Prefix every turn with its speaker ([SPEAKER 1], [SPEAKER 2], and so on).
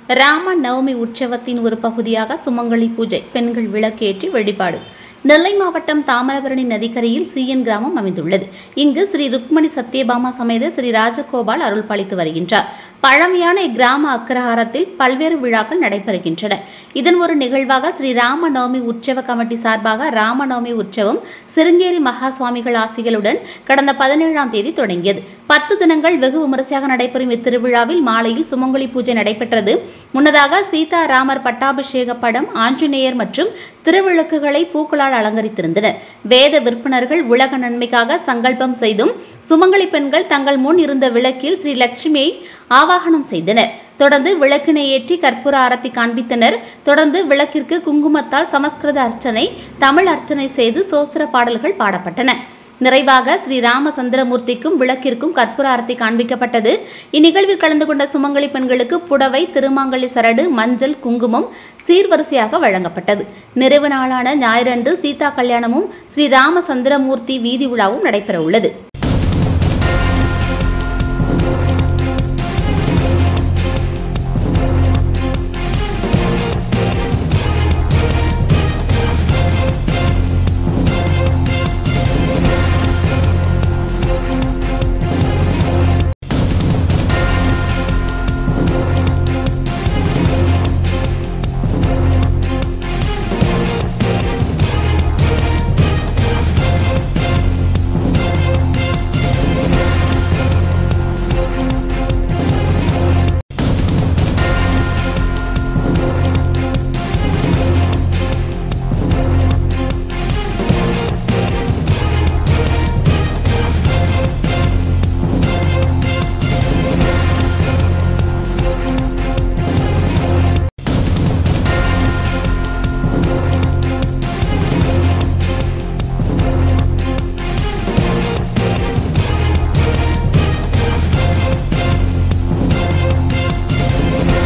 [SPEAKER 1] ராம நவமி உற்சவத்தின் ஒரு பகுதியாக சுமங்கலி பூஜை பெண்கள் விளக்கேற்றி வழிபாடு நெல்லை மாவட்டம் தாமிரபரணி நதிக்கரையில் சீயன் கிராமம் அமைந்துள்ளது இங்கு ஸ்ரீ ருக்மணி சத்யபாமா சமேத ஸ்ரீ ராஜகோபால் அருள் பாலித்து வருகின்றார் பழமையான இக்கிராம அக்ரஹாரத்தில் பல்வேறு விழாக்கள் நடைபெறுகின்றன இதன் ஒரு நிகழ்வாக ஸ்ரீ ராம நவமி உற்சவ கமிட்டி சார்பாக ராமநவமி உற்சவம் சிருங்கேரி மகா சுவாமிகள் ஆசிகளுடன் கடந்த பதினேழாம் தேதி தொடங்கியது பத்து தினங்கள் வெகு விமரிசையாக நடைபெறும் இத்திருவிழாவில் மாலையில் சுமங்கலி பூஜை நடைபெற்றது முன்னதாக சீதா ராமர் பட்டாபிஷேக படம் ஆஞ்சநேயர் மற்றும் திருவிளக்குகளை பூக்களால் அலங்கரித்திருந்தனர் வேத விற்பனர்கள் உலக நன்மைக்காக சங்கல்பம் செய்தும் சுமங்கலி பெண்கள் தங்கள் முன் இருந்த விளக்கில் ஸ்ரீ லட்சுமியை ஆவாகனம் செய்தனர் தொடர்ந்து விளக்கினை ஏற்றி கற்பூர ஆரத்தி காண்பித்தனர் தொடர்ந்து விளக்கிற்கு குங்குமத்தால் சமஸ்கிருத அர்ச்சனை தமிழ் அர்ச்சனை செய்து சோஸ்திர பாடல்கள் பாடப்பட்டன நிறைவாக ஸ்ரீ ராமச்சந்திரமூர்த்திக்கும் விளக்கிற்கும் கற்பூர ஆரத்தி காண்பிக்கப்பட்டது இந்நிகழ்வில் கலந்து கொண்ட சுமங்கலி பெண்களுக்கு புடவை திருமாங்கலி சரடு மஞ்சள் குங்குமம் சீர்வரிசையாக வழங்கப்பட்டது நிறைவு நாளான ஞாயிறன்று சீதா கல்யாணமும் ஸ்ரீ ராமச்சந்திரமூர்த்தி வீதி உலாவும் நடைபெற உள்ளது